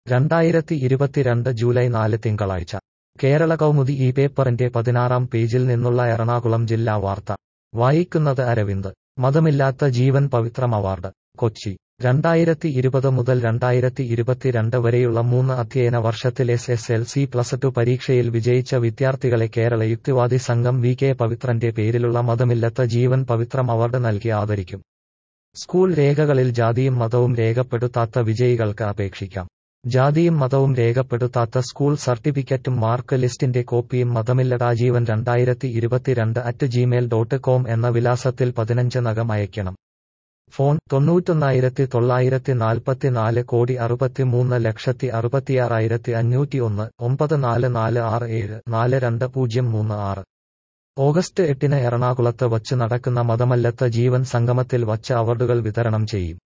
രണ്ടായിരത്തി ഇരുപത്തിരണ്ട് ജൂലൈ നാല് തിങ്കളാഴ്ച കേരള കൗമുദി ഈ പേപ്പറിന്റെ പതിനാറാം പേജിൽ നിന്നുള്ള എറണാകുളം ജില്ലാ വാർത്ത വായിക്കുന്നത് അരവിന്ദ് മതമില്ലാത്ത ജീവൻ പവിത്രം അവാർഡ് കൊച്ചി രണ്ടായിരത്തി ഇരുപത് മുതൽ രണ്ടായിരത്തി ഇരുപത്തിരണ്ട് വരെയുള്ള മൂന്ന് അധ്യയന വർഷത്തിൽ S S L C plus two പരീക്ഷയിൽ വിജയിച്ച വിദ്യാർത്ഥികളെ കേരള യുക്തിവാദി സംഘം വി കെ പവിത്രന്റെ പേരിലുള്ള മതമില്ലാത്ത ജീവൻ പവിത്രം അവാർഡ് നൽകി ആദരിക്കും സ്കൂൾ രേഖകളിൽ ജാതിയും മതവും രേഖപ്പെടുത്താത്ത വിജയികൾക്ക് അപേക്ഷിക്കാം ജാതിയും മതവും രേഖപ്പെടുത്താത്ത സ്കൂൾ സർട്ടിഫിക്കറ്റും മാർക്ക് ലിസ്റ്റിന്റെ കോപ്പിയും മതമില്ലടാ ജീവൻ രണ്ടായിരത്തി ഇരുപത്തിരണ്ട് അറ്റ് ജിമെയിൽ ഡോട്ട് കോം എന്ന വിലാസത്തിൽ പതിനഞ്ച് നകം അയക്കണം ഫോൺ തൊണ്ണൂറ്റൊന്നായിരത്തി തൊള്ളായിരത്തി നാൽപ്പത്തിനാല് കോടി അറുപത്തിമൂന്ന് ലക്ഷത്തി അറുപത്തിയാറായിരത്തി അഞ്ഞൂറ്റി ഒന്ന് ഒമ്പത് നാല് നാല് ആറ് ഏഴ് നാല് രണ്ട് പൂജ്യം മൂന്ന് ആറ് ഓഗസ്റ്റ് എട്ടിന് എറണാകുളത്ത് വച്ച് നടക്കുന്ന മതമല്ലത്ത ജീവൻ സംഗമത്തിൽ വച്ച് അവാർഡുകൾ വിതരണം ചെയ്യും